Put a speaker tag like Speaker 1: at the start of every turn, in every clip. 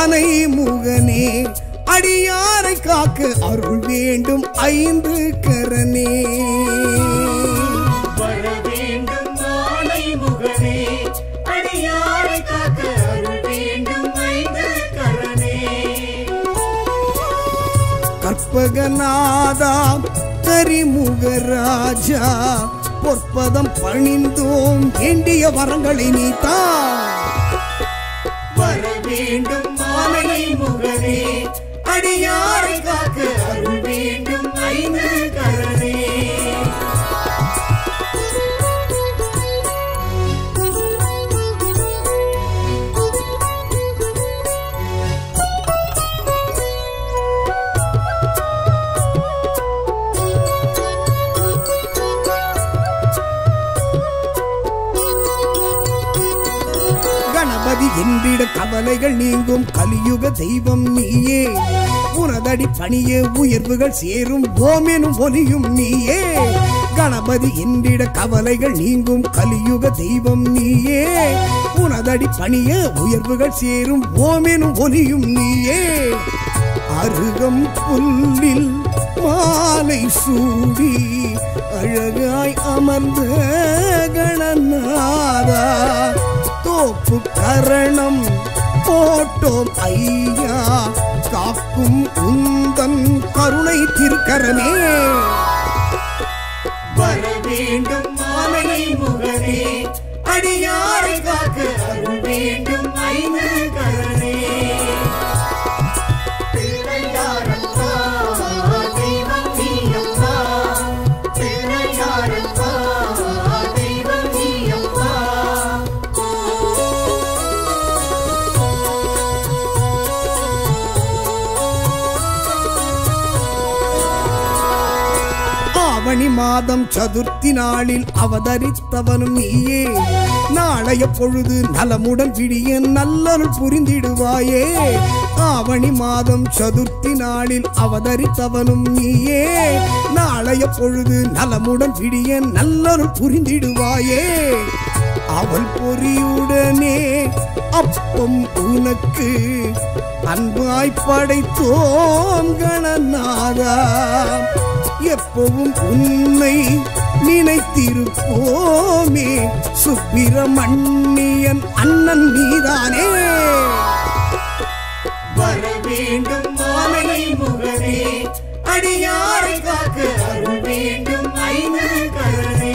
Speaker 1: ஆனை முகனே அடியாரை காக்க அருள் வேண்டும் ஐந்து கரனே
Speaker 2: வர வேண்டும் ஆனை முகனே அடியாரை காக்க அருள் வேண்டும் ஐந்து கரனே
Speaker 1: கற்பகநாதா கரிமுகராஜா பொற்பதம் பணிந்தோம் வேண்டிய வரங்களை நீத்தா
Speaker 2: வர வேண்டும் ஆனை முகனே அடியாரை காக்க அருள் வேண்டும் ஐந்து கரனே
Speaker 1: கணபதி என்றிட கவலைகள் நீங்கும் கலியுக தெய்வம் நீயே உனதடி பணியே உயர்வுகள் சேரும் ஓமெனும் ஒலியும் நீயே கணபதி என்றிட கவலைகள் நீங்கும் கலியுக தெய்வம் நீயே உனதடி பணியே உயர்வுகள் சேரும் ஓமெனும் ஒலியும் நீயே அருகம் புல்லில் மாலை சூடி அழகாய் அமர்ந்த கணநாதா தோப்பு கரணம் போட்டோம் ஐயா காக்கும் உந்தன் கருணை திருக்கரமே
Speaker 2: வர வேண்டும் ஆனை முகனே அடியாரை காக்க அருள் வேண்டும் ஐந்து கரனே பிள்ளையாரப்பா, தெய்வம் நீயப்பா. பிள்ளையாரப்பா, தெய்வம் நீயப்பா.
Speaker 1: ஆவணி மாதம் சதுர்த்தி நாளில் அவதரித்தவனும் நீயே நாளைய பொழுது நலமுடன் விடிய நல்லருள் புரிந்திடுவாயே ஆவணி மாதம் சதுர்த்தி நாளில் அவதரித்தவனும் நீயே நாளைய பொழுது நலமுடன் விடிய நல்லருள் புரிந்திடுவாயே அவள் பொறியுடனே அப்பம் உனக்கு அன்பாய் படைத்தோம் கணநாதா எப்பவும் உன்னை நினைத்திருப்போமே சுப்பிரமணியன் அண்ணன் நீதானே
Speaker 2: வர வேண்டும் ஆனை முகனே அடியாரை காக்க அருள் வேண்டும் ஐந்து கரனே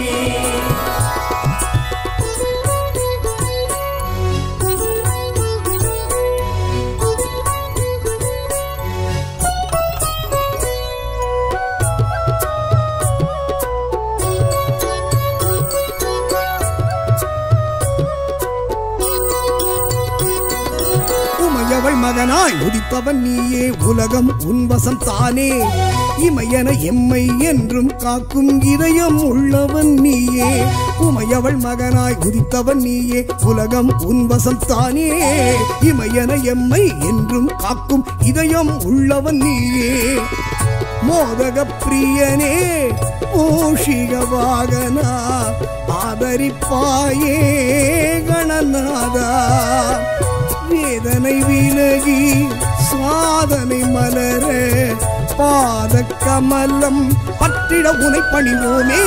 Speaker 1: உமையவள் மகனாய் உதித்தவன் நீயே உலகம் உன்வசம் தானே இமையன எம்மை என்றும் காக்கும் இதயம் உள்ளவன் நீயே உமையவள் மகனாய் உதித்தவன் நீயே உலகம் உன்வசம் தானே இமையன எம்மை என்றும் காக்கும் இதயம் உள்ளவன் நீயே மோதக பிரியனே மூஷிக வாகனா ஆதரிப்பாயே கணநாதா வேதனை விலகி சாதனை மலர பாத கமலம் பற்றிட உனை பணிவோமே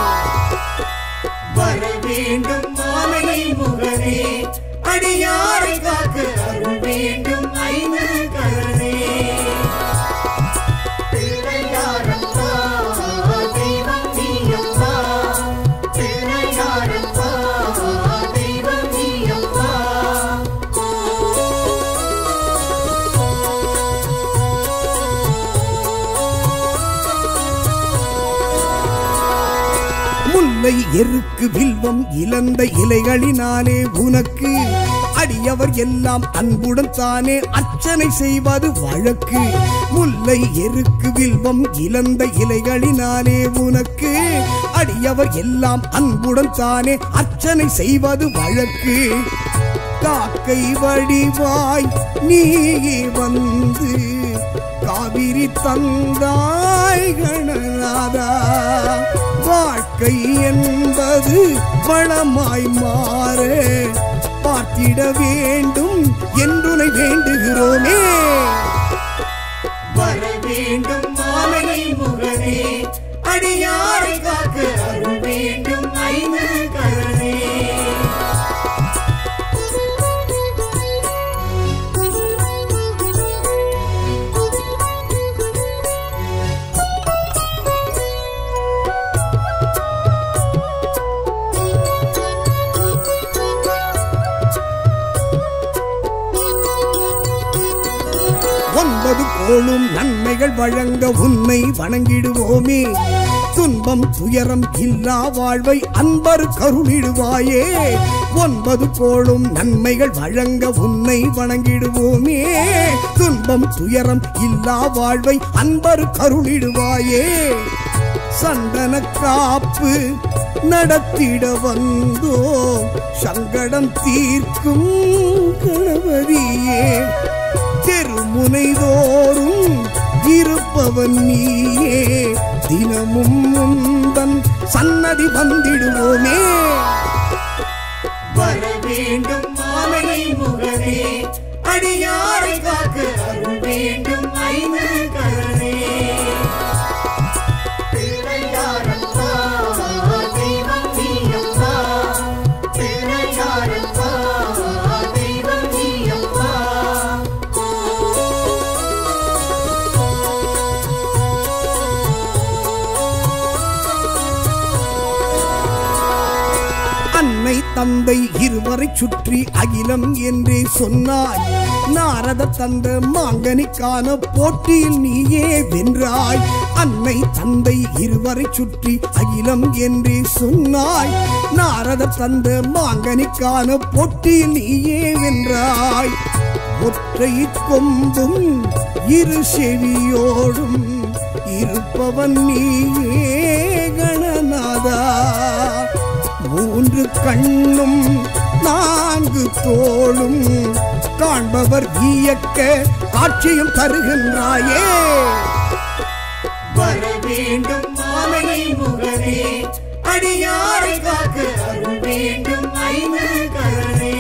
Speaker 2: வர வேண்டும் ஆனை முகனே அடியாரை காக்க அருள் வேண்டும் ஐந்து கரனே பிள்ளையாரப்பா, தெய்வம் நீயப்பா. பிள்ளையாரப்பா, தெய்வம் நீயப்பா.
Speaker 1: முல்லை எருக்கு வில்வம் இழந்த இலைகளினாலே உனக்கு அடியவர் எல்லாம் அன்புடன் தானே அர்ச்சனை செய்வது வழக்கு முல்லை எருக்கு வில்வம் இழந்த இலைகளினாலே உனக்கு அடியவர் எல்லாம் அன்புடன் தானே அர்ச்சனை செய்வது வழக்கு காக்கை வடிவாய் நீயே வந்து காவிரி தந்தாய் கணநாதா வாழ்க்கை என்பது வளமாய் மாற பார்த்திட வேண்டும் என்றுனை வேண்டுகிறோமே
Speaker 2: வர வேண்டும் மாமனை முகனே அடியாரை காக்க அருள் வேண்டும் ஐந்து கரணே
Speaker 1: ஒன்பது கோளும் நன்மைகள் வழங்க உன்னை வணங்கிடுவோமே துன்பம் துயரம் இல்லா வாழ்வை அன்பர் கருளிடுவாயே ஒன்பது கோளும் நன்மைகள் வழங்க உன்னை வணங்கிடுவோமே துன்பம் துயரம் இல்லா வாழ்வை அன்பர் கருளிடுவாயே சந்தன காப்பு நடத்திட வந்தோ சங்கடம் தீர்க்கும் கணபதியே தெருமுனைதோறும் இருப்பவன் நீயே தினமும் முந்தன் சன்னதி வந்திடுவோமே
Speaker 2: வர வேண்டும் மாமனை முகனே அடியாரை காக்க அருள் வேண்டும் ஐந்து கரணே பிள்ளையாரப்பா தெய்வம் நீயப்பா பிள்ளையாரப்பா தெய்வம் நீயப்பா
Speaker 1: அன்னை தந்தை இருவரை சுற்றி அகிலம் என்றே சொன்னாய் நாரத தந்த மாங்கனிக்கான போட்டியில் நீயே வென்றாய் அன்னை தந்தை இருவரை சுற்றி அகிலம் என்றே சொன்னாய் நாரத தந்த மாங்கனிக்கான போட்டியில் நீயே வென்றாய் ஒற்றை கொம்பும் இரு செவியோடும் இருப்பவன் நீயே கணநாதா மூன்று கண்ணும் நான்கு தோளும் காண்பவர் வியக்க காட்சியும் தருகின்றாயே
Speaker 2: வர வேண்டும் மாமனை முகனே அடியாரை காக்க அருள் வேண்டும் ஐந்து கரணே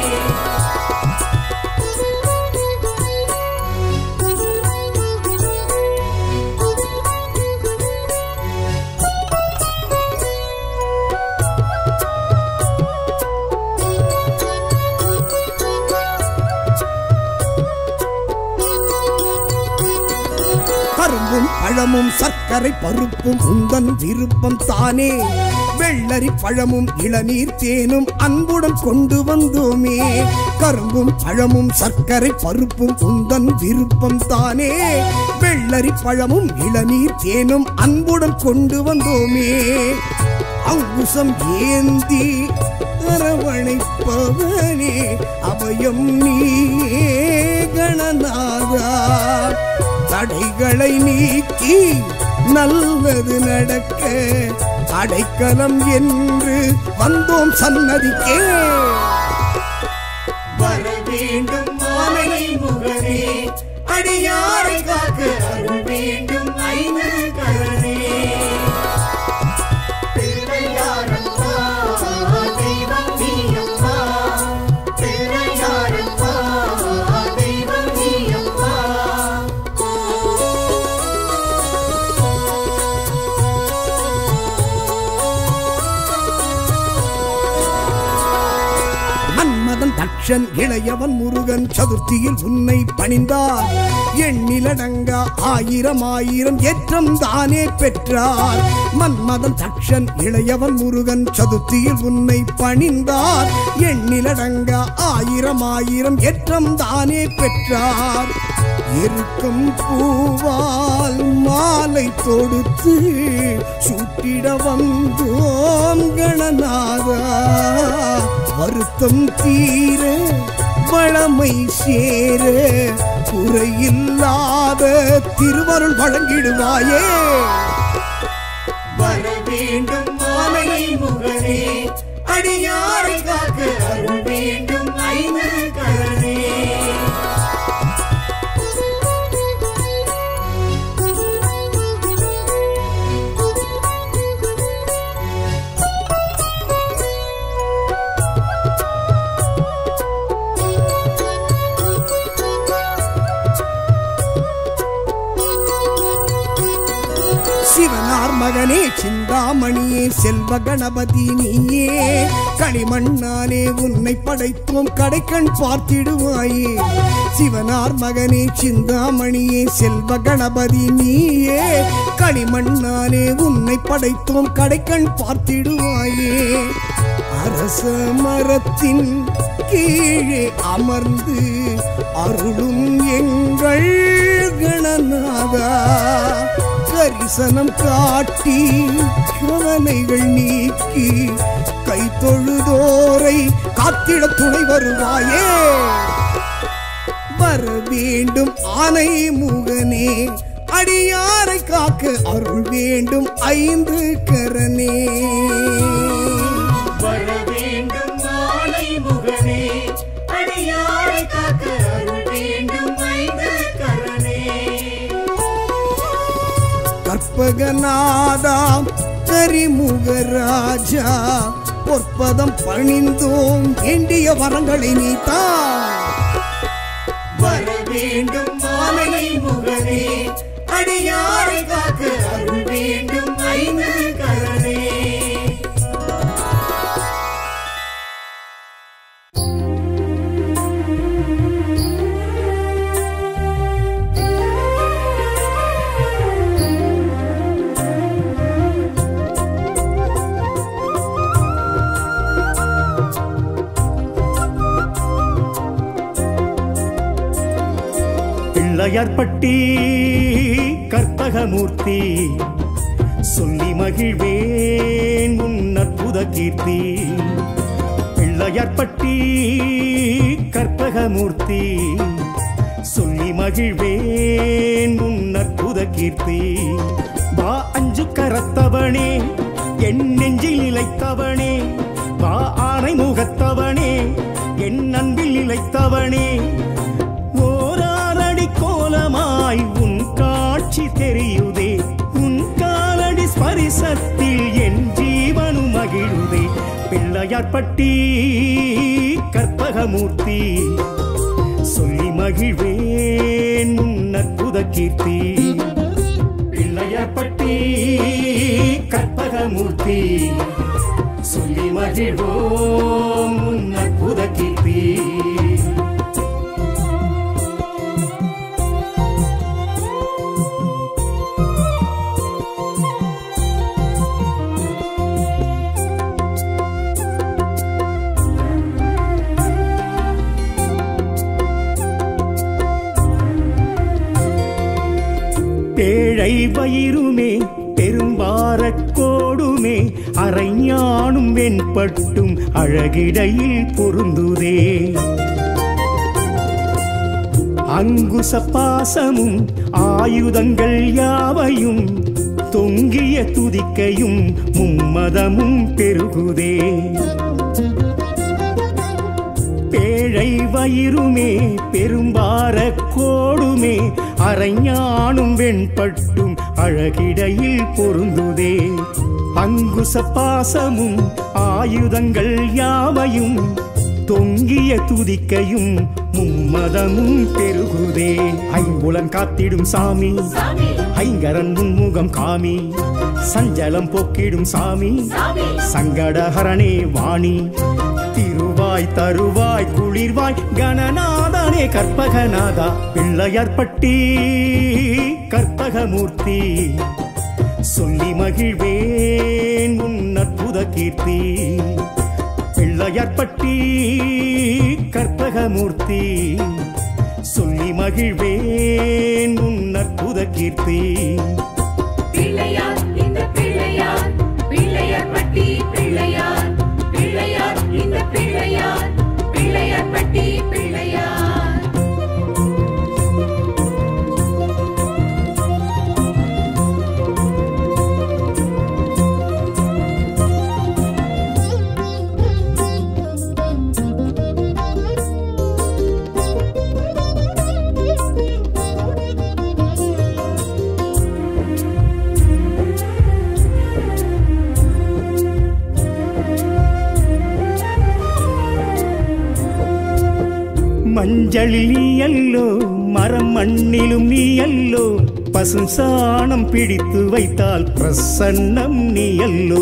Speaker 1: கரும்பும் பழமும் சர்க்கரை பருப்பும் உந்தன் விருப்பம் தானே வெள்ளரி பழமும் இளநீர் தேனும் அன்புடன் கொண்டு வந்தோமே கரும்பும் பழமும் சர்க்கரை பருப்பும் உந்தன் விருப்பம் தானே வெள்ளரி பழமும் இளநீர் தேனும் அன்புடன் கொண்டு வந்தோமே அங்குசம் ஏந்தி அரவணைப்பவனே அபயம் நீயே கணநாதா தடைகளை நீக்கி நல்லது நடக்க அடைக்கலம் என்று வந்தோம் சன்னதிக்கே
Speaker 2: வர வேண்டும் மாமனை முகனே அடியாரை காக்க அருள் வேண்டும் ஐந்து கரணே பிள்ளையாரப்பா தெய்வம் நீயப்பா பிள்ளையாரப்பா தெய்வம் நீயப்பா
Speaker 1: மன்மதன் தக்ஷன் இளையவன் முருகன் சதுர்த்தியில் உன்னை பணிந்தார் எண்ணிலடங்கா ஆயிரம் ஆயிரம் ஏற்றம் தானே பெற்றார் மன்மதன் தக்ஷன் இளையவன் முருகன் சதுர்த்தியில் உன்னை பணிந்தார் எண்ணிலடங்கா ஆயிரம் ஆயிரம் ஏற்றம் தானே பெற்றார் இருக்கும் பூவால் மாலை தொடுத்து சூட்டிட வந்தோம் கணநாதா வருத்தம் தீர வளமை சேர குறையில்லாத திருவருள் வழங்கிடுவாயே
Speaker 2: வர வேண்டும் மாமனை முகனே அடியாரை காக்க அருள் வேண்டும் ஐந்து கரணே
Speaker 1: மகனே சிந்தாமணியே செல்வ கணபதி நீயே களிமண்ணாலே உன்னை படைத்தோம் கடைக்கண் பார்த்திடுவாயே சிவனார் மகனே சிந்தாமணியே செல்வ கணபதி நீயே களிமண்ணாலே உன்னை படைத்தோம் கடைக்கண் பார்த்திடுவாயே அரச மரத்தின் கீழே அமர்ந்து அருளும் எங்கள் கணநாதா கரிசனம் காட்டி கவலைகள் நீக்கி கை தொழுதோரை காத்திட துணை வருவாயே வர வேண்டும் ஆனை முகனே அடியாரை காக்க அருள் வேண்டும் ஐந்து கரனே
Speaker 2: வர வேண்டும் மாலை முகனே அடியாரை காக்க அருள் வேண்டும் ஐந்து கரணே
Speaker 1: கற்பகநாதாம் கரிமுகராஜா பொற்பதம் பணிந்தோம் வேண்டிய வரங்களை நீத்தான்
Speaker 2: வர வேண்டும் மாலை முகனே அடியாரை காக்க அருள் வேண்டும் ஐந்து கரணே
Speaker 3: பிள்ளையார்பட்டி கற்பகமூர்த்தி சொல்லி மகிழ்வேன் உன் அற்புத கீர்த்தி பிள்ளையார்பட்டி கற்பகமூர்த்தி சொல்லி மகிழ்வேன் உன் அற்புத கீர்த்தி வா அஞ்சு கரத்தவனே என் நெஞ்சில் நிலைத்தவனே வா ஆனை முகத்தவனே என் அன்பில் நிலைத்தவனே ஓராரடி கோலமாய் உன் காட்சி தெரியுதே உன் காலடி ஸ்பரிசத்தில் என் ஜீவனு மகிழுதே பிள்ளையார்பட்டி கற்பகமூர்த்தி சொல்லி மகிழ்வேன் உன் அற்புத கீர்த்தி பிள்ளையார்பட்டி கற்பகமூர்த்தி சொல்லி மகிழ்வோம் உன் அற்புத கீர்த்தி பேழை வயிறுமே பெரும்பாரக் கோடுமே அரைஞானும் வெண்பட்டும் அழகிடையில் பொருந்துதே அங்குச பாசமும் ஆயுதங்கள் யாவையும் தொங்கிய துதிக்கையும் மும்மதமும் பெருகுதே பேழை வயிறுமே பெரும்பார கோடுமே அரைஞானும் வெண்பட்டும் அழகிடையில் பொருந்துதே அங்குச பாசமும் ஆயுதங்கள் யாவையும் தொங்கிய துதிக்கையும் மும்மதமும் பெருகுதே ஐம்புலன் காத்திடும் சாமி
Speaker 2: சாமி
Speaker 3: ஐங்கரன் முன்முகம் காமி சஞ்சலம் போக்கிடும் சாமி
Speaker 2: சாமி
Speaker 3: சங்கடஹரணே வாணி திருவாய் தருவாய் குளிர்வாய் கணநாதனே கற்பகநாதா பிள்ளையார்பட்டி கற்பகமூர்த்தி சொல்லி மகிழ்வேன் உன் அற்புத கீர்த்தி பிள்ளையார்பட்டி கற்பகமூர்த்தி சொல்லி மகிழ்வேன் உன் அற்புத கீர்த்தி
Speaker 4: பிள்ளையார் இந்த பிள்ளையார் பிள்ளையார் பட்டி பிள்ளையார் பிள்ளையார் இந்த பிள்ளையார் பிள்ளையார் பட்டி பிள்ளையார்
Speaker 3: மஞ்சளில் நீயல்லோ மரம் மண்ணிலும் நீயல்லோ பசும் சாணம் பிடித்து வைத்தால் பிரசன்னம் நீ அல்லோ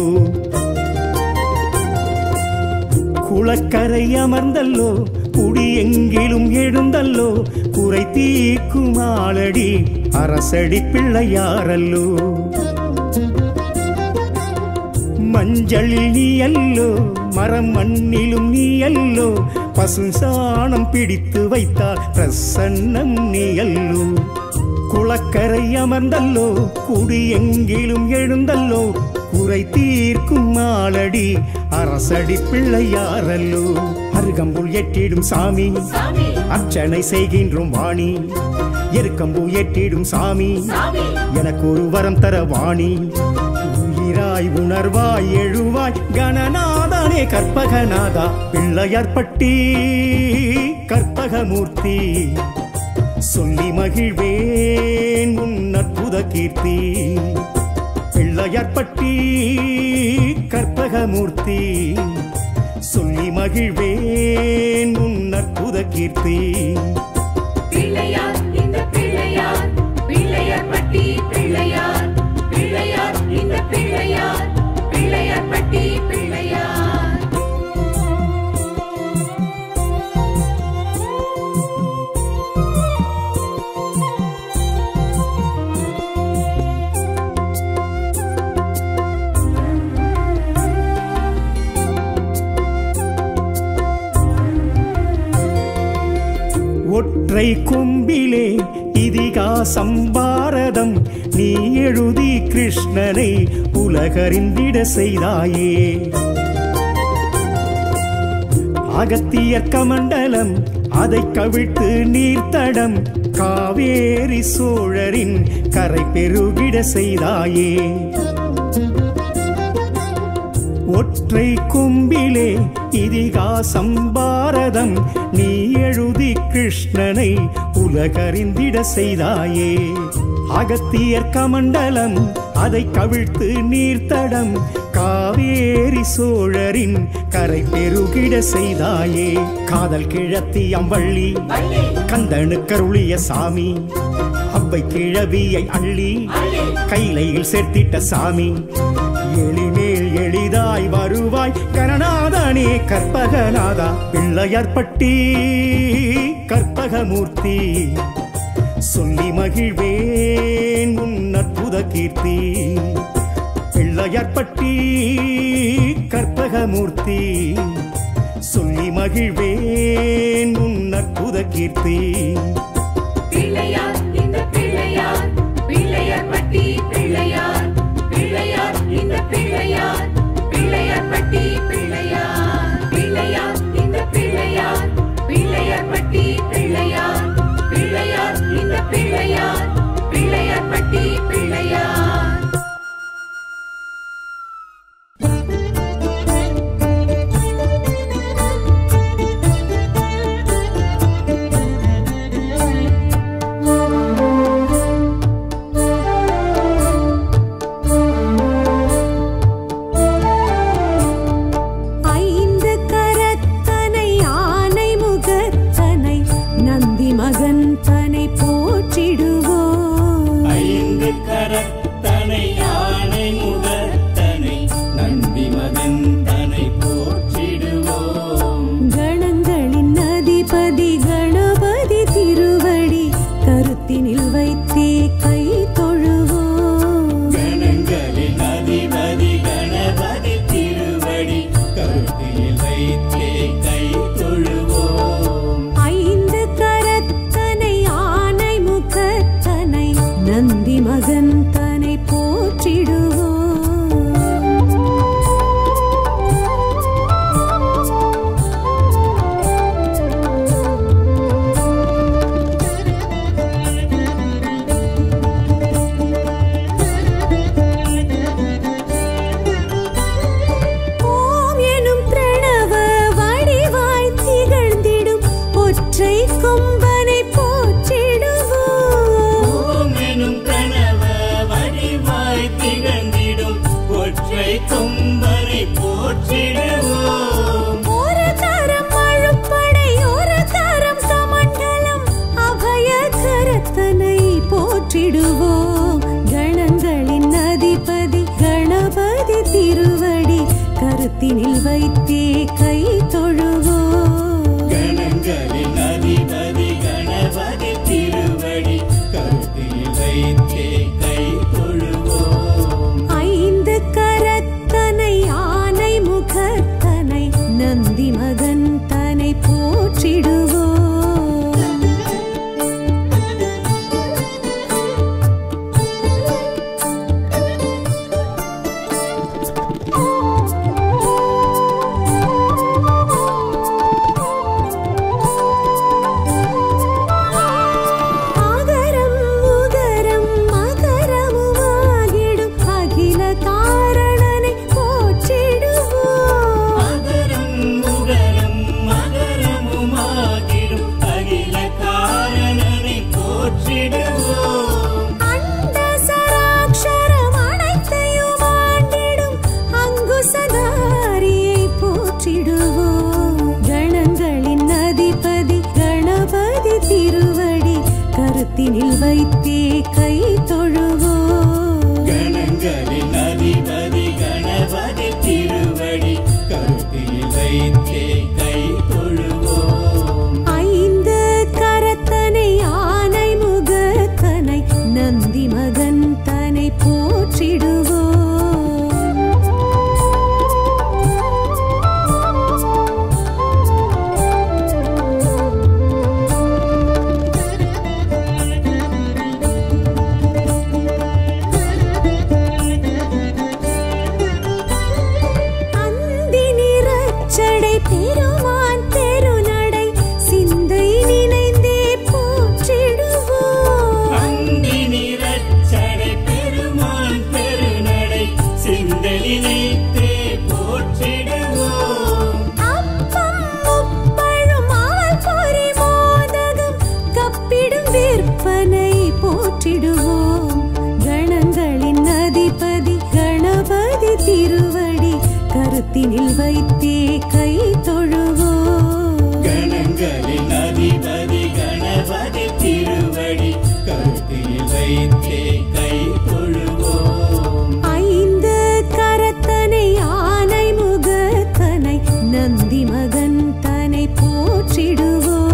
Speaker 3: குளக்கரை அமர்ந்தல்லோ குடி எங்கிலும் எழுந்தல்லோ குறை தீக்கும் ஆளடி அரசடி பிள்ளையாரல்லோ மஞ்சளில் நீ அல்லோ மரம் மண்ணிலும் நீ அல்லோ பசு சாணம் பிடித்து வைத்தால் பிரசன்னம் நீ அல்லோ குளக்கரை அமர்ந்தல்லோ குடி எங்கிலும் எழுந்தல்லோ குறை தீர்க்கும் மாலடி அரசடி பிள்ளையாரல்லோ அருகம்புல் எட்டிடும் சாமி
Speaker 4: சாமி
Speaker 3: அர்ச்சனை செய்கின்றோம் வாணி எருக்கம்பூ எட்டிடும் சாமி
Speaker 4: சாமி
Speaker 3: எனக்கு ஒரு வரம் தர வாணி உயிராய் உணர்வாய் எழுவாய் கணநாதனே கற்பகநாதா பிள்ளையார்பட்டி கற்பகமூர்த்தி சொல்லி மகிழ்வேன் உன் அற்புத கீர்த்தி பிள்ளையார்பட்டி கற்பகமூர்த்தி சொல்லி மகிழ்வேன் உன் அற்புத கீர்த்தி
Speaker 4: பிள்ளையார் இந்த பிள்ளையார் பிள்ளையார் பட்டி பிள்ளையார் பிள்ளையார் இந்த பிள்ளையார் பிள்ளையார் பட்டி பிள்ளையார்
Speaker 3: ஒற்றை கொம்பிலே இதிகாசம் பாரதம் நீ எழுதி கிருஷ்ணனை உலகறிந்திட செய்தாயே அகத்தியர் கமண்டலம் அதை கவிழ்த்து நீர்த்தடம் காவேரி சோழரின் கரை பெருகிட செய்தாயே ஒற்றை கொம்பிலே இதிகாசம் பாரதம் நீ எழுதி கிருஷ்ணனை உலகறிந்திட செய்தாயே அகத்தியர் கமண்டலம் அதை கவிழ்த்து நீர்த்தடம் காவேரி சோழரின் கரை பெருகிட செய்தாயே காதல் கிழத்தி அம்பள்ளி
Speaker 4: வள்ளி
Speaker 3: கந்தனு கருளிய சாமி அவ்வை கிழவியை அள்ளி கைலையில் சேர்த்திட்ட சாமி எளிமேல் எளிதாய் வருவாய் கரணாதனே கற்பகநாதா பிள்ளையார்பட்டி கற்பகமூர்த்தி சொல்லி மகிழ்வேன் உன் அற்புத கீர்த்தி பிள்ளையார்பட்டி கற்பகமூர்த்தி சொல்லி மகிழ்வேன் உன் அற்புத கீர்த்தி
Speaker 4: பிள்ளையார் இந்த பிள்ளையார் பிள்ளையார் பட்டி பிள்ளையார் பிள்ளையார் இந்த பிள்ளையார் பிள்ளையார் பட்டி பிள்ளையார் பிள்ளையார் இந்த பிள்ளையார் பிள்ளையார் பட்டி பிள்ளையார் பிள்ளையார் இந்த பிள்ளையார் பிள்ளையார் பட்டி பிள்ளையார்
Speaker 5: வைத்தே கை தொழுவோம்
Speaker 2: கணங்களின் அதிபதி கணபதி திருவடி கருத்தில் வைத்தே கை தொழுவோம்
Speaker 5: ஐந்து கரத்தனை ஆனை முகத்தனை நந்தி மகன் தனை போற்றிடுவோம் ஆகரம் உகரம் மகரமுமாகிடும் அகில காரணனை போற்றிடுவோம்
Speaker 2: மகரம் முகரம் மகரமுமாகிடும் அகில காரணனை போற்றிடுவோம்
Speaker 5: அண்ட சராட்சரம் அனைத்தையும் ஆண்டிடும் அங்குசதாரியை போற்றிடுவோம் கணங்களின் அதிபதி கணபதி திருவடி கருத்தினில் வைத்தே கை தொழுவோம்
Speaker 2: கணங்களின் அதிபதி கணபதி திருவடி கருத்தில் வைத்தே கை தொழுவோம்
Speaker 5: ஐந்து கரத்தனை ஆனை முகத்தனை நந்தி மகன் தனை போற்றிடுவோம் அந்தி நிறச்சடை பெருமான் தெருநடை சிந்தை நினைந்தே போற்றிடுவோம்
Speaker 2: அந்தி நிறச்சடை பெருமான் பெருநடை சிந்தலினைத்தே போற்றிடுவோம்
Speaker 5: அப்பம் முப்பழும் ஆள் பொறி மோதகம் கப்பிடும் விற்பனை போற்றிடுவோம் கணங்களின் அதிபதி கணபதி திருவடி கருத்தினில் வைத்தே கை தொழுவோம்
Speaker 2: கணங்களின் அதிபதி கணபதி திருவடி கருத்தில் வைத்தே கை தொழுவோம்
Speaker 5: ஐந்து கரத்தனை ஆனை முகத்தனை நந்தி மகன் தனை போற்றிடுவோம்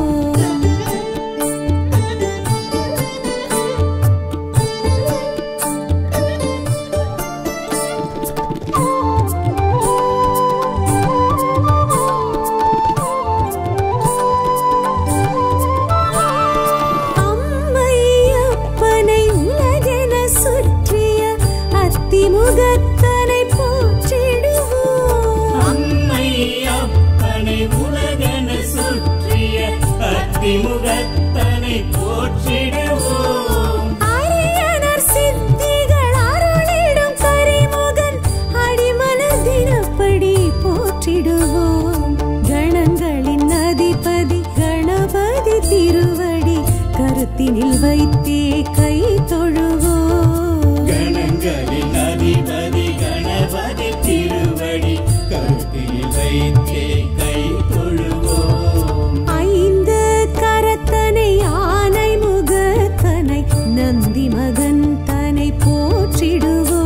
Speaker 5: அம்மையப்பனை உலகென சுற்றிய அத்திமுகத்தனை போற்றிடுவோம்
Speaker 2: அம்மை அப்பனை உலகன சுற்றிய அத்திமுகத்தனை போற்றிடுவோம்
Speaker 5: அரியனர் சித்திகள் அருளிடும் கரிமுகன் அடிமலர் தினப்படி போற்றிடுவோம் கணங்களின் அதிபதி கணபதி திருவடி கருத்தினில் வைத்தே கை தொழுவோம்
Speaker 2: கணங்களின் அதிபதி கணபதி திருவடி கருத்தில் வைத்தே கை தொழுவோம்
Speaker 5: ஐந்து கரத்தனை ஆனை முகத்தனை நந்தி மகன் தனை போற்றிடுவோம்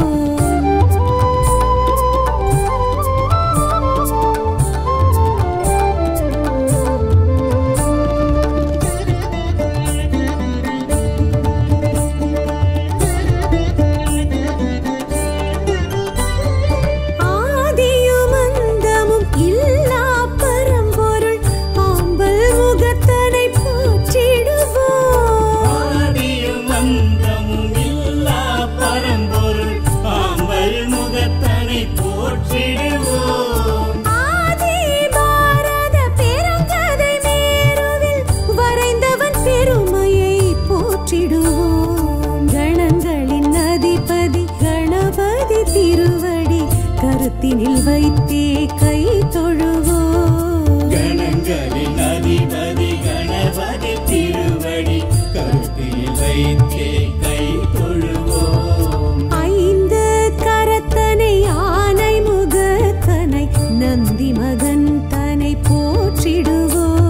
Speaker 5: ஆதியும் அந்தமும் இல்லா பரம்பொருள் ஆம்பல் முகத்தனை போற்றிடுவோம்
Speaker 2: ஆதியும் அந்தமும் இல்லா பரம்பொருள் ஆம்பல் முகத்தனை போற்றிடுவோம்
Speaker 5: ஆதி பாரத பெருங்கதை மேருவில் வரைந்தவன் பெருமையை போற்றிடுவோம் கணங்களின் அதிபதி கணபதி திருவடி கருத்தினில் வைத்தே கை தொழுவோம்
Speaker 2: கணங்களின் அதிபதி கணபதி திருவடி கருத்தில் வைத்தே கை தொழுவோம்
Speaker 5: ஐந்து கரத்தனை ஆனை முகத்தனை நந்தி மகன் தனை போற்றிடுவோம்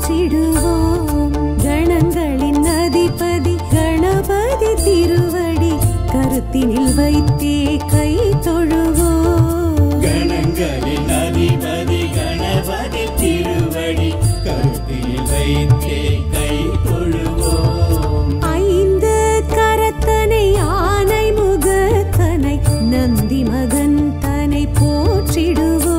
Speaker 5: போற்றிடுவோம் கணங்களின் அதிபதி கணபதி திருவடி கருத்தினில் வைத்தே கை தொழுவோம்
Speaker 2: கணங்களின் அதிபதி கணபதி திருவடி கருத்தில் வைத்தே கை தொழுவோம்
Speaker 5: ஐந்து கரத்தனை ஆனை முகத்தனை நந்தி மகன் தனை போற்றிடுவோம்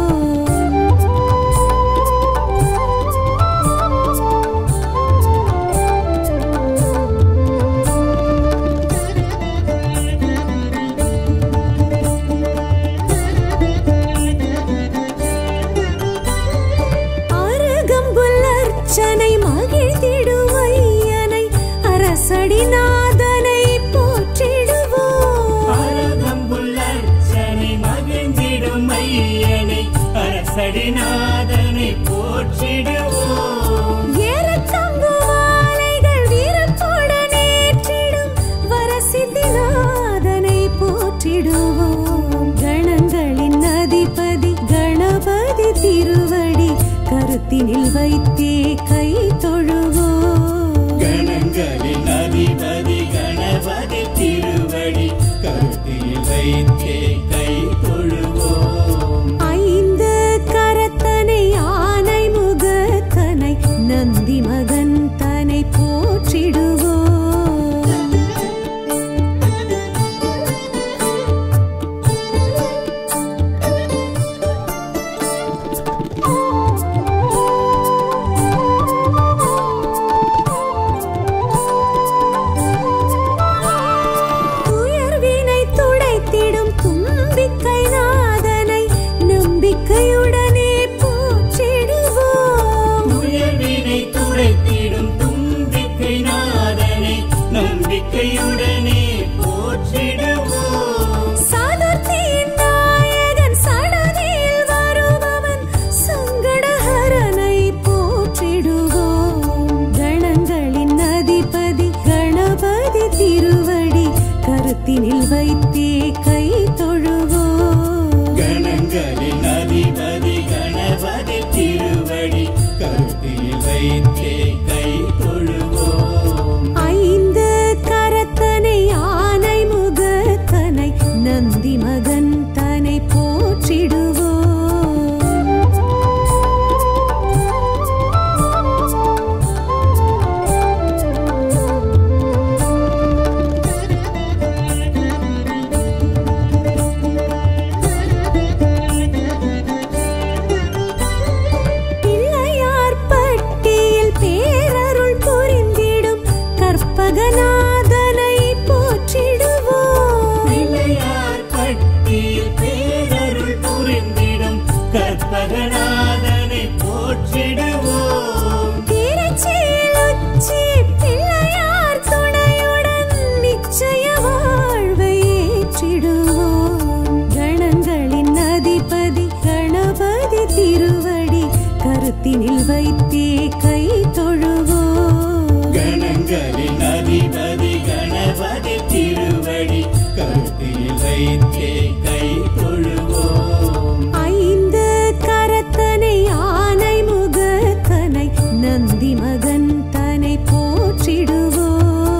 Speaker 5: அருகம்புல் அர்ச்சனை மகிழ்ந்திடுவையனை அரசடிநாதனை போற்றிடுவோம்
Speaker 2: அரகம்புல் அர்ச்சனை மகிழ்ந்திடும் ஐயனை அரசடிநாதனை போற்றிடுவோம்
Speaker 5: ஏறத்தங்கு மாலைகள் வீரத்துடன் ஏற்றிடும் வரசித்திநாதனை போற்றிடுவோம் கணங்களின் அதிபதி கணபதி திருவடி கருத்தினில் வைத்தே கை தொழுவோம்
Speaker 2: கணங்களின் அதிபதி கணபதி திருவடி கருத்தில் வைத்தே கை தொழுவோம்
Speaker 5: ஐந்து கரத்தனை ஆனை முகத்தனை நந்தி மகன் தனை போற்றிடுவோம் துயர்வினை துடைத்திடும் தும்பிக்கை நாதனை நம்பிக்கையுடனே போற்றிடுவோம்
Speaker 2: உயர்வினை துடைத்திடும் தும்பிக்கை நாதனை நம்பிக்கையுடனே போற்றிடுவோம்
Speaker 5: சதுர்த்தியின் நாயகன் சடதியில் வருபவன் சங்கடஹரனை போற்றிடுவோம் கணங்களின் அதிபதி கணபதி திருவடி கருத்தினில் வைத்தே கை தொழுவோம்
Speaker 2: கணங்களின் அதிபதி கணபதி திருவடி கருத்தில் வைத்தே கை தொழுவோம்
Speaker 5: ஐந்து கரத்தனை ஆனை முகத்தனை நந்தி மகன் தனை போற்றிடுவோம் பிள்ளையார் பட்டியில் பேரருள் புரிந்திடும் கற்பகநாதனை போற்றிடுவோம்
Speaker 2: பிள்ளையார் பட்டியில் பேரருள் புரிந்திடும் கற்பகநாதனை போற்றிடுவோம்
Speaker 5: திருச்சியில் உச்சி பிள்ளையார் துணையுடன் நிச்சய வாழ்வை ஏற்றிடுவோம் கணங்களின் அதிபதி கணபதி திருவடி கருத்தினில் வைத்தே கை தொழுவோம்
Speaker 2: கணங்களின் அதிபதி கணபதி திருவடி கருத்தில் வைத்தே கை தொழுவோம்
Speaker 5: ஐந்து கரத்தனை ஆனை முகத்தனை நந்தி மகன் தனை போற்றிடுவோம்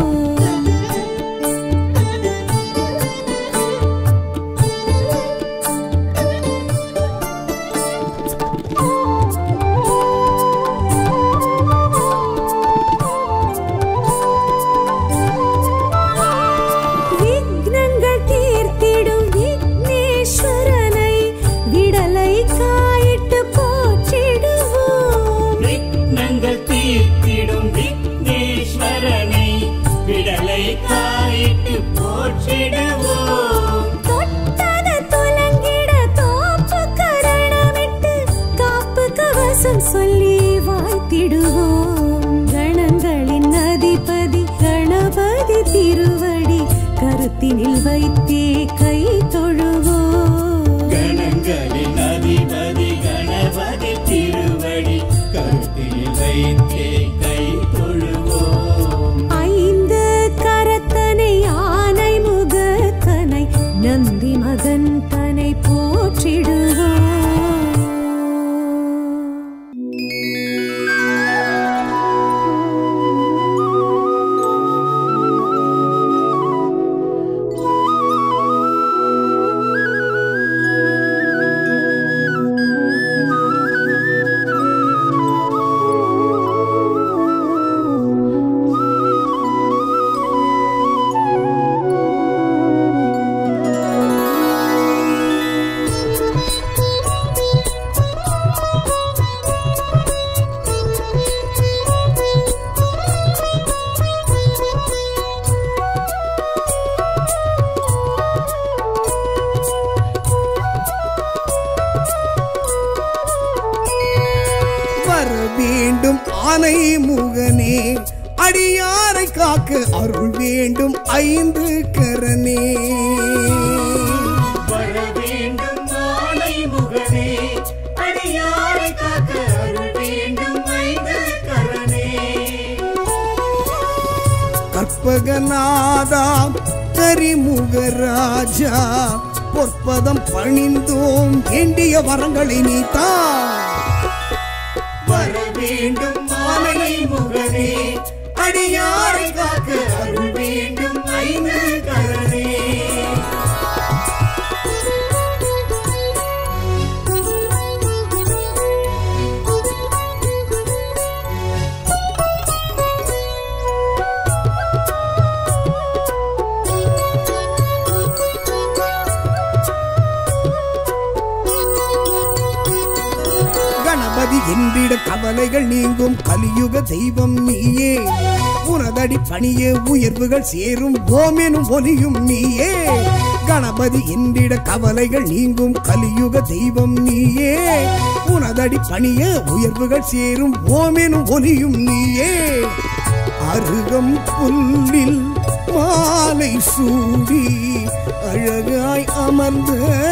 Speaker 5: விக்னங்கள் தீர்த்திடும் விக்னேஸ்வரனை விடலை காயிட்டு போற்றிடுவோம்
Speaker 2: விக்னங்கள் தீர்த்திடும் விக்னேஸ்வரனை விடலை காயிட்டு போற்றிடுவோம்
Speaker 5: தொட்டது துலங்கிட தோப்பு கரணமிட்டு காப்பு கவசம் சொல்லி வாழ்த்திடுவோம் கணங்களின் அதிபதி கணபதி திருவடி கருத்தினில் வைத்தே கை தொழுவோம்
Speaker 2: கணங்களின் அதிபதி கணபதி திருவடி கருத்தில் வைத்தே கை தொழுவோம்
Speaker 5: ஐந்து கரத்தனை ஆனை முகத்தனை நந்தி மகன் தனை போற்றிடுவோம்
Speaker 1: வேண்டும் ஆனை முகனே அடியாரை காக்க அருள் வேண்டும் ஐந்து கரனே
Speaker 2: வர வேண்டும் ஆனை முகனே அடியாரை காக்க அருள் வேண்டும் ஐந்து கரனே
Speaker 1: கற்பகநாதா கரிமுகராஜா பொற்பதம் பணிந்தோம் வேண்டிய வரங்களை நீத்தா
Speaker 2: வர வேண்டும் ஆனை முகனே அடியாரை காக்க அருள் வேண்டும் ஐந்து கரனே
Speaker 1: கணபதி என்றிட கவலைகள் நீங்கும் கலியுக தெய்வம் நீயே உனதடி பணியே உயர்வுகள் சேரும் ஓமெனும் ஒலியும் நீயே கணபதி என்றிட கவலைகள் நீங்கும் கலியுக தெய்வம் நீயே உனதடி பணியே உயர்வுகள் சேரும் ஓமெனும் ஒலியும் நீயே அருகம் புல்லில் மாலை சூடி அழகாய் அமர்ந்த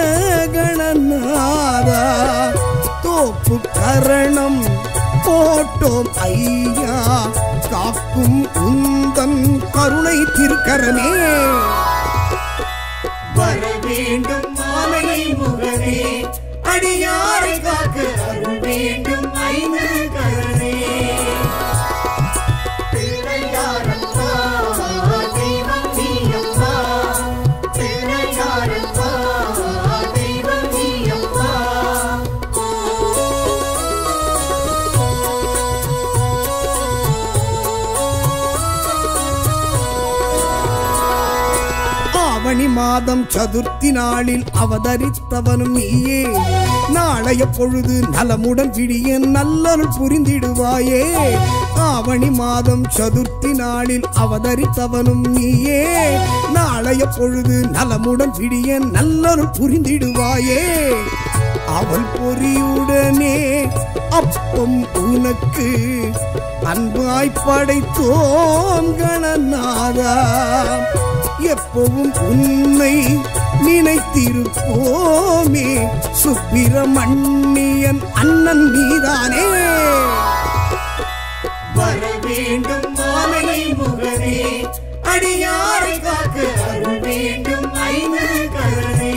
Speaker 1: கணநாதா தோப்பு கரணம் போட்டோம் ஐயா காக்கும் உந்தன் கருணை திருக்கரமே
Speaker 2: வர வேண்டும் ஆனை முகனே அடியாரை காக்க அருள் வேண்டும் ஐந்து கரனே பிள்ளையாரப்பா, தெய்வம் நீயப்பா. பிள்ளையாரப்பா, தெய்வம் நீயப்பா.
Speaker 1: ஆவணி மாதம் சதுர்த்தி நாளில் அவதரித்தவனும் நீயே நாளைய பொழுது நலமுடன் விடிய நல்லருள் புரிந்திடுவாயே ஆவணி மாதம் சதுர்த்தி நாளில் அவதரித்தவனும் நீயே நாளைய பொழுது நலமுடன் விடிய நல்லருள் புரிந்திடுவாயே அவள் பொறியுடனே அப்பம் உனக்கு அன்பாய் படைத்தோம் கணநாதா எப்பவும் உன்னை நினைத்திருப்போமே சுப்பிரமணியன் அண்ணன் நீதானே
Speaker 2: வர வேண்டும் ஆனை முகனே அடியாரை காக்க அருள் வேண்டும் ஐந்து கரனே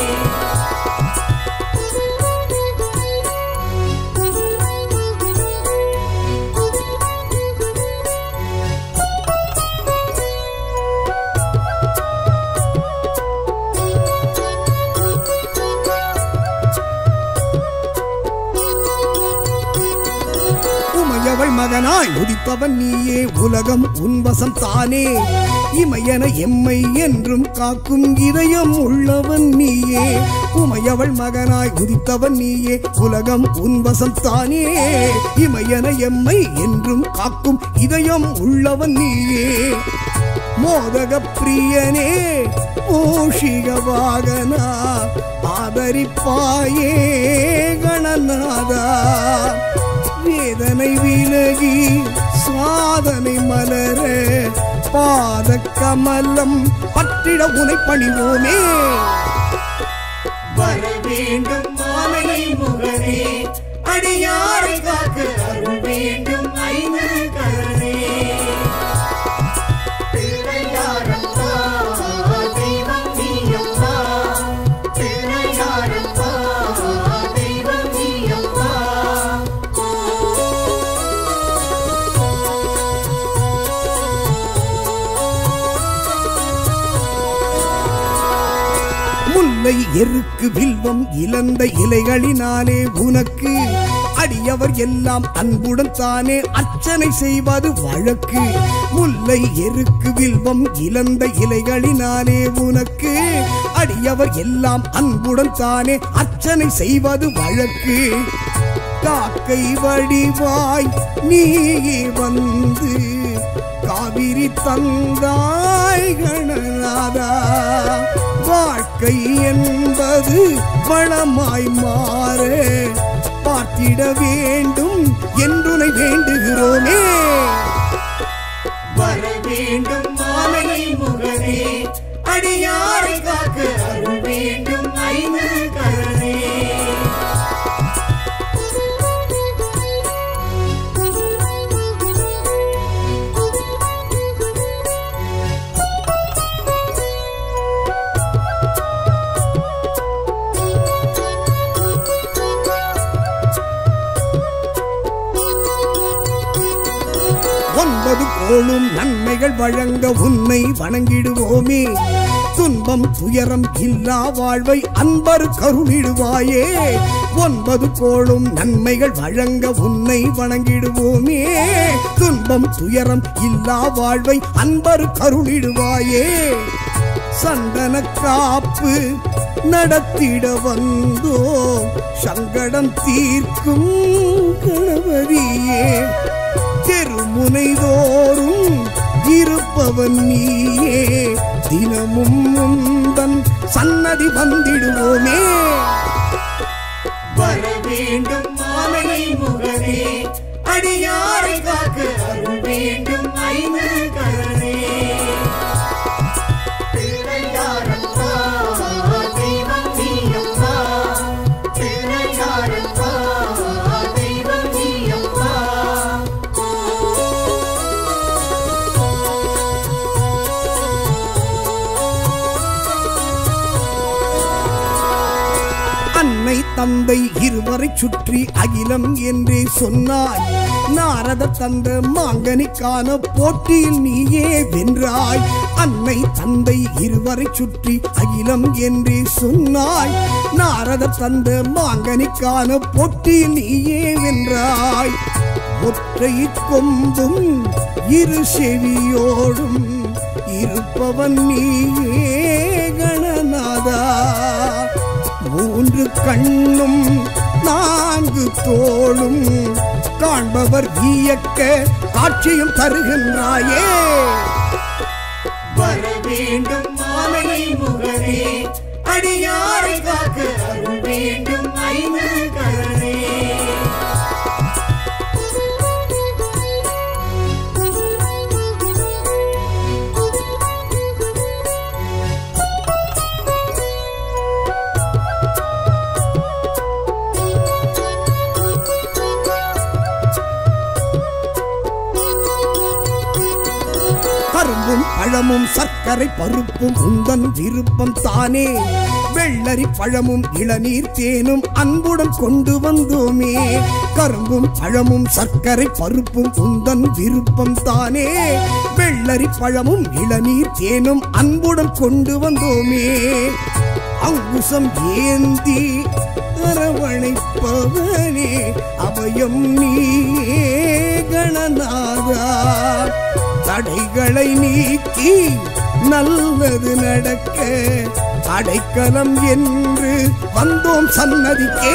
Speaker 1: உமையவள் மகனாய் உதித்தவன் நீயே உலகம் உன்வசம் தானே இமையன எம்மை என்றும் காக்கும் இதயம் உள்ளவன் நீயே உமையவள் மகனாய் உதித்தவன் நீயே உலகம் உன்வசம் தானே இமையன எம்மை என்றும் காக்கும் இதயம் உள்ளவன் நீயே மோதக பிரியனே மூஷிக வாகனா ஆதரிப்பாயே கணநாதா வேதனை விலகி சாதனை மலர பாத கமலம் பற்றிட உனை பணிவோமே
Speaker 2: வர வேண்டும் ஆனை முகனே அடியாரை காக்க அருள் வேண்டும் ஐந்து கரனே பிள்ளையாரப்பா, தெய்வம் நீயப்பா. பிள்ளையாரப்பா, தெய்வம் நீயப்பா.
Speaker 1: முல்லை எருக்கு வில்வம் இழந்த இலைகளினாலே உனக்கு அடியவர் எல்லாம் அன்புடன் தானே அர்ச்சனை செய்வது வழக்கு முல்லை எருக்கு வில்வம் இழந்த இலைகளினாலே உனக்கு அடியவர் எல்லாம் அன்புடன் தானே அர்ச்சனை செய்வது வழக்கு காக்கை வடிவாய் நீயே வந்து காவிரி தந்தாய் கணநாதா வாழ்க்கை என்பது வளமாய் மாற பார்த்திட வேண்டும் என்றுனை வேண்டுகிறோமே
Speaker 2: வர வேண்டும் மாமலை முகனே அடியாரை காக்க அருள் வேண்டும் ஐந்து கரணே
Speaker 1: ஒன்பது கோளும் நன்மைகள் வழங்க உன்னை வணங்கிடுவோமே துன்பம் துயரம் இல்லா வாழ்வை அன்பர் கருளிடுவாயே ஒன்பது கோளும் நன்மைகள் வழங்க உன்னை வணங்கிடுவோமே துன்பம் துயரம் இல்லா வாழ்வை அன்பர் கருளிடுவாயே சந்தன காப்பு நடத்திட வந்தோ சங்கடம் தீர்க்கும் கணவரியே தெருமுனைதோறும் இருப்பவன் நீயே தினமும் முந்தன் சன்னதி வந்திடுவோமே
Speaker 2: வர வேண்டும் மாமலை முகனே அடியாரை காக்க அருள் வேண்டும் ஐந்து கரணே பிள்ளையாரப்பா தெய்வம் நீயப்பா பிள்ளையாரப்பா தெய்வம் நீயப்பா
Speaker 1: அன்னை தந்தை இருவரை சுற்றி அகிலம் என்றே சொன்னாய் நாரத தந்த மாங்கனிக்கான போட்டியில் நீயே வென்றாய் அன்னை தந்தை இருவரை சுற்றி அகிலம் என்றே சொன்னாய் நாரத தந்த மாங்கனிக்கான போட்டியில் நீயே வென்றாய் ஒற்றை கொம்பும் இரு செவியோடும் இருப்பவன் நீயே கணநாதா மூன்று கண்ணும் நான்கு தோளும் காண்பவர் வியக்க காட்சியும் தருகின்றாயே
Speaker 2: வர வேண்டும் மாமலை முகனே அடியாரை காக்க அருள் வேண்டும் ஐந்து கரணே
Speaker 1: கரும்பும் பழமும் சர்க்கரை பருப்பும் உந்தன் விருப்பம் தானே வெள்ளரி பழமும் இளநீர் தேனும் அன்புடன் கொண்டு வந்தோமே கரும்பும் பழமும் சர்க்கரை பருப்பும் உந்தன் விருப்பம் தானே வெள்ளரி பழமும் இளநீர் தேனும் அன்புடன் கொண்டு வந்தோமே அங்குசம் ஏந்தி அரவணைப்பவனே அபயம் நீயே கணநாதா தடைகளை நீக்கி நல்லது நடக்க அடைக்கலம் என்று வந்தோம் சன்னதிக்கே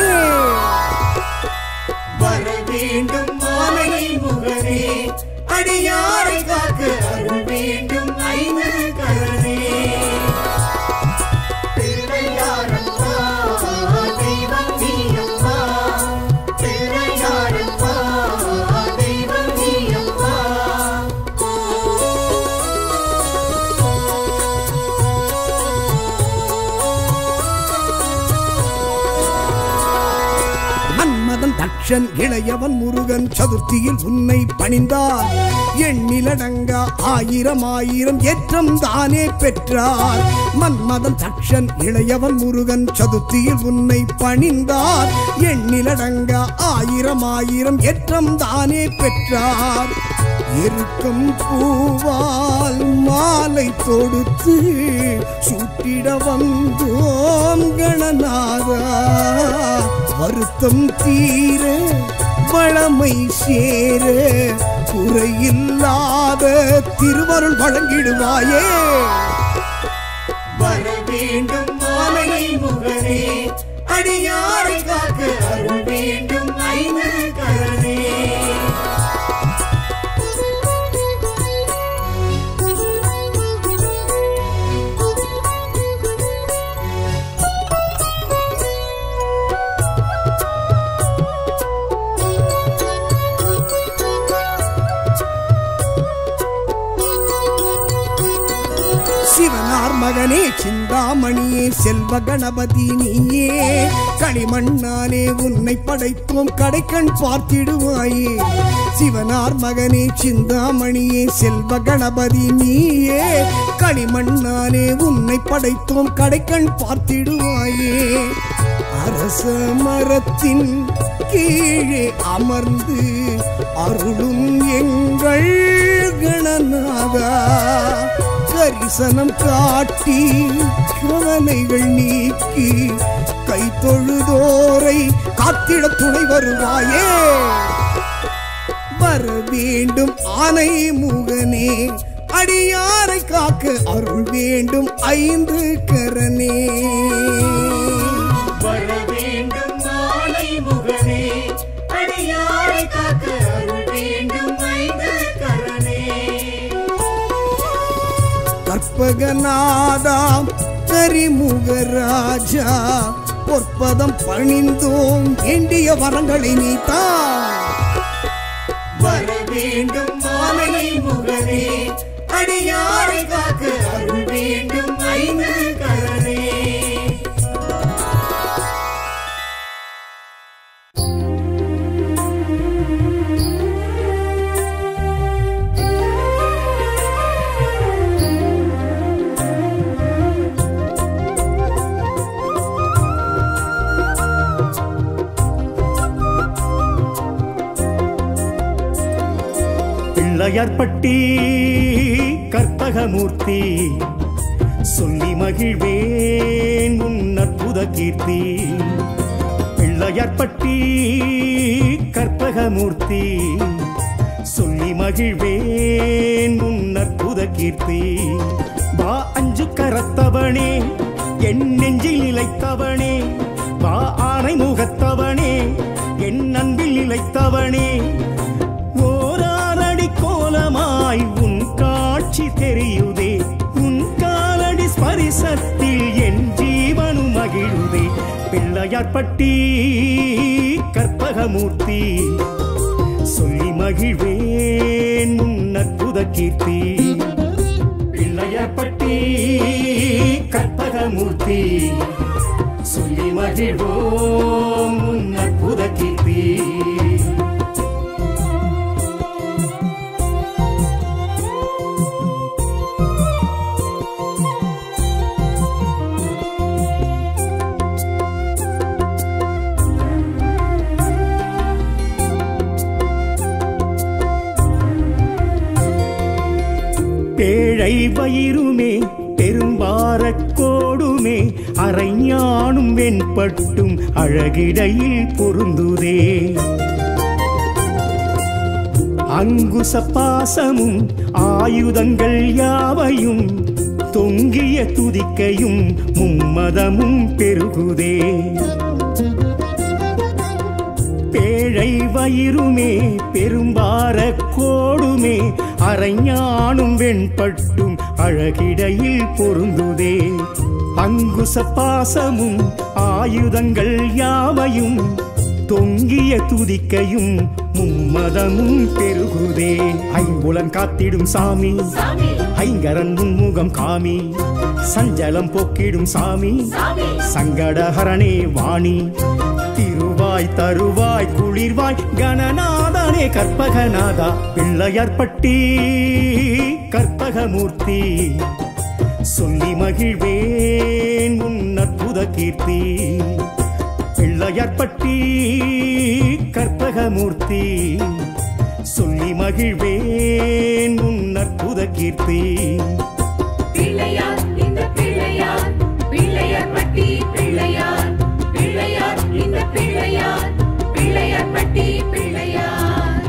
Speaker 2: வர வேண்டும் மாமலை முகனே அடியாரை காக்க அருள் வேண்டும் ஐந்து கரணே பிள்ளையாரப்பா தெய்வம் நீயப்பா பிள்ளையாரப்பா தெய்வம் நீயப்பா
Speaker 1: மன்மதன் தக்ஷன் இளையவன் முருகன் சதுர்த்தியில் உன்னை பணிந்தார் எண்ணிலடங்கா ஆயிரம் ஆயிரம் ஏற்றம் தானே பெற்றார் மன்மதன் தக்ஷன் இளையவன் முருகன் சதுர்த்தியில் உன்னை பணிந்தார் எண்ணிலடங்கா ஆயிரம் ஆயிரம் ஏற்றம் தானே பெற்றார் இருக்கும் பூவால் மாலை தொடுத்து சூட்டிட வந்தோம் கணநாதா வருத்தம் தீர வளமை சேர குறையில்லாத திருவருள் வழங்கிடுவாயே
Speaker 2: வர வேண்டும் மாமலை முகனே அடியாரை காக்க அருள் வேண்டும் ஐந்து கரணே
Speaker 1: மகனே சிந்தாமணியே செல்வ கணபதி நீயே களிமண்ணாலே உன்னை படைத்தோம் கடைக்கண் பார்த்திடுவாயே சிவனார் மகனே சிந்தாமணியே செல்வ கணபதி நீயே களிமண்ணாலே உன்னை படைத்தோம் கடைக்கண் பார்த்திடுவாயே அரச மரத்தின் கீழே அமர்ந்து அருளும் எங்கள் கணநாதா கரிசனம் காட்டி கவலைகள் நீக்கி கை தொழுதோரை காத்திட துணை வருவாயே வர வேண்டும் ஆனை முகனே அடியாரை காக்க அருள் வேண்டும் ஐந்து கரனே
Speaker 2: வர வேண்டும் மாலை முகனே அடியாரை காக்க அருள் வேண்டும் ஐந்து கரணே
Speaker 1: கற்பகநாதாம் கரிமுகராஜா பொற்பதம் பணிந்தோம் வேண்டிய வரங்களை நீத்தான்
Speaker 2: வர வேண்டும் மாலை முகனே அடியாரை காக்க அருள் வேண்டும் ஐந்து கரணே
Speaker 3: பிள்ளையார்பட்டி கற்பகமூர்த்தி சொல்லி மகிழ்வேன் உன் அற்புத கீர்த்தி பிள்ளையார்பட்டி கற்பகமூர்த்தி சொல்லி மகிழ்வேன் உன் அற்புத கீர்த்தி வா அஞ்சு கரத்தவனே என் நெஞ்சில் நிலைத்தவனே வா ஆனை முகத்தவனே என் அன்பில் நிலைத்தவனே ஓராரடி கோலமாய் உன் காட்சி தெரியுதே உன் காலடி ஸ்பரிசத்தில் என் ஜீவனும் மகிழுதே பிள்ளையார்பட்டி கற்பகமூர்த்தி சொல்லி மகிழ்வேன் உன் அற்புத கீர்த்தி பிள்ளையார்பட்டி கற்பகமூர்த்தி சொல்லி மகிழ்வோம் உன் அற்புத கீர்த்தி பேழை வயிறுமே பெரும்பாரக் கோடுமே அரைஞானும் வெண்பட்டும் அழகிடையில் பொருந்துதே அங்குச பாசமும் ஆயுதங்கள் யாவையும் தொங்கிய துதிக்கையும் மும்மதமும் பெருகுதே பேழை வயிறுமே பெரும்பார கோடுமே அரைஞானும் வெண்பட்டும் அழகிடையில் பொருந்துதே அங்குச பாசமும் ஆயுதங்கள் யாவையும் தொங்கிய துதிக்கையும் மும்மதமும் பெருகுதே ஐம்புலன் காத்திடும் சாமி
Speaker 4: சாமி
Speaker 3: ஐங்கரன் முன்முகம் காமி சஞ்சலம் போக்கிடும் சாமி
Speaker 4: சாமி
Speaker 3: சங்கடஹரணே வாணி திருவாய் தருவாய் குளிர்வாய் கணநாதனே கற்பகநாதா பிள்ளையார்பட்டி கற்பகமூர்த்தி சொல்லி மகிழ்வேன் உன் அற்புத கீர்த்தி பிள்ளையார்பட்டி கற்பகமூர்த்தி சொல்லி மகிழ்வேன் உன் அற்புத கீர்த்தி
Speaker 4: பிள்ளையார் இந்த பிள்ளையார் பிள்ளையார் பட்டி பிள்ளையார் பிள்ளையார் இந்த பிள்ளையார் பிள்ளையார் பட்டி பிள்ளையார்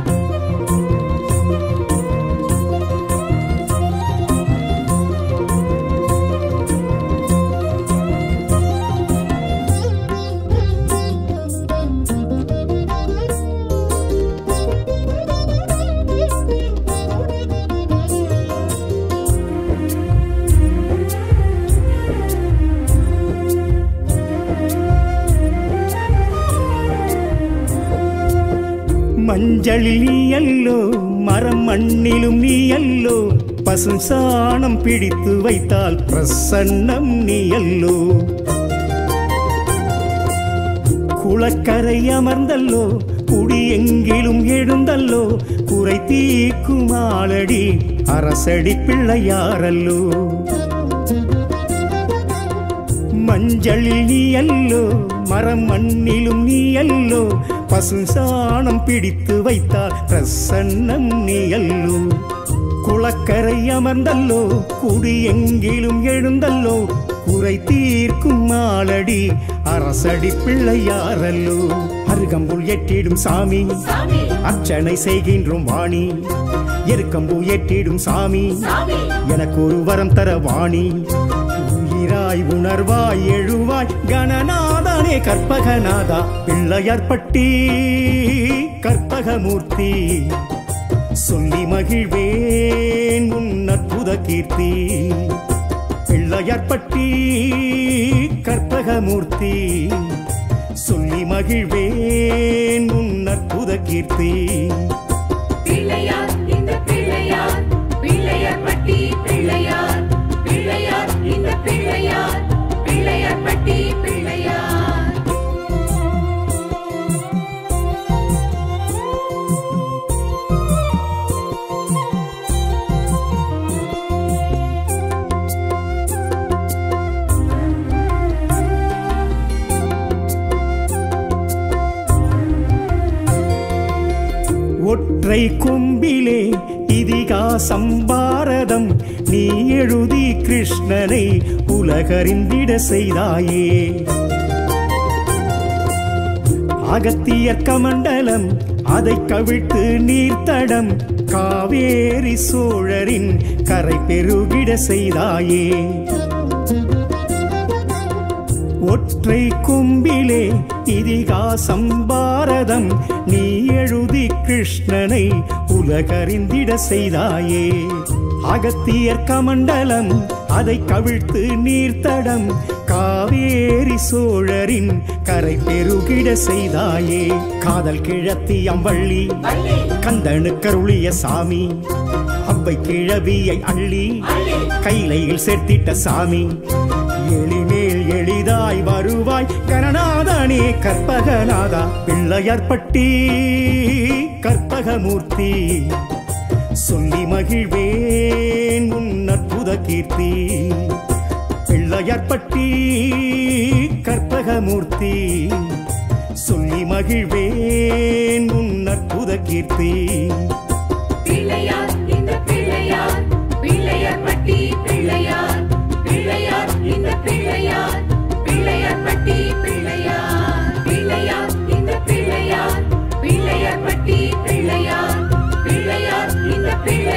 Speaker 3: மஞ்சளில் நீ அல்லோ மரம் மண்ணிலும் நீ அல்லோ பசும் சாணம் பிடித்து வைத்தால் பிரசன்னம் நீயல்லோ குளக்கரை அமர்ந்தல்லோ குடி எங்கிலும் எழுந்தல்லோ குறை தீக்கும் ஆளடி அரசடி பிள்ளையாரல்லோ மஞ்சளில் நீ அல்லோ மரம் மண்ணிலும் நீ அல்லோ பசு சாணம் பிடித்து வைத்தால் பிரசன்னம் நீ அல்லோ குளக்கரை அமர்ந்தல்லோ குடி எங்கிலும் எழுந்தல்லோ குறை தீர்க்கும் மாலடி அரசடி பிள்ளையாரல்லோ அருகம்புல் எட்டிடும் சாமி
Speaker 4: சாமி
Speaker 3: அர்ச்சனை செய்கின்றோம் வாணி எருக்கம்பூ எட்டிடும் சாமி
Speaker 4: சாமி
Speaker 3: எனக்கு ஒரு வரம் தர வாணி உயிராய் உணர்வாய் எழுவாய் கணநாதனே கற்பகநாதா பிள்ளையார்பட்டி கற்பகமூர்த்தி சொல்லி மகிழ்வேன் உன் அற்புத கீர்த்தி பிள்ளையார்பட்டி கற்பகமூர்த்தி சொல்லி மகிழ்வேன் உன் அற்புத கீர்த்தி
Speaker 4: பிள்ளையார் இந்த பிள்ளையார் பிள்ளையார் பட்டி பிள்ளையார் பிள்ளையார் இந்த பிள்ளையார் பிள்ளையார் பட்டி பிள்ளையார்
Speaker 3: ஒற்றை கொம்பிலே இதிகாசம் பாரதம் நீ எழுதி கிருஷ்ணனை உலகறிந்திட செய்தாயே அகத்தியர் கமண்டலம் அதை கவிழ்த்து நீர்த்தடம் காவேரி சோழரின் கரை பெருகிட செய்தாயே ஒற்றை கொம்பிலே இதிகாசம் பாரதம் நீ எழுதி கிருஷ்ணனை உலகறிந்திட செய்தாயே அகத்தியர் கமண்டலம் அதை கவிழ்த்து நீர்த்தடம் காவேரி சோழரின் கரை பெருகிட செய்தாயே காதல் கிழத்தி அம்பள்ளி
Speaker 4: வள்ளி
Speaker 3: கந்தனு கருளிய சாமி அவ்வை கிழவியை அள்ளி கைலையில் சேர்த்திட்ட சாமி எளிமேல் எளிதாய் வருவாய் கரணாதனே கற்பகநாதா பிள்ளையார்பட்டி கற்பகமூர்த்தி சொல்லி மகிழ்வேன் உன் அற்புத கீர்த்தி பிள்ளையார்பட்டி கற்பகமூர்த்தி சொல்லி மகிழ்வேன் உன் அற்புத கீர்த்தி
Speaker 4: பிள்ளையார் இந்த பிள்ளையார் பிள்ளையார் பட்டி பிள்ளையார் பிள்ளையார் இந்த பிள்ளையார் பிள்ளையார் பட்டி பிள்ளையார் பிள்ளையார் இந்த பிள்ளையார் பிள்ளையார் பட்டி பிள்ளையார் பிள்ளையார் இந்த பிள்ளையார்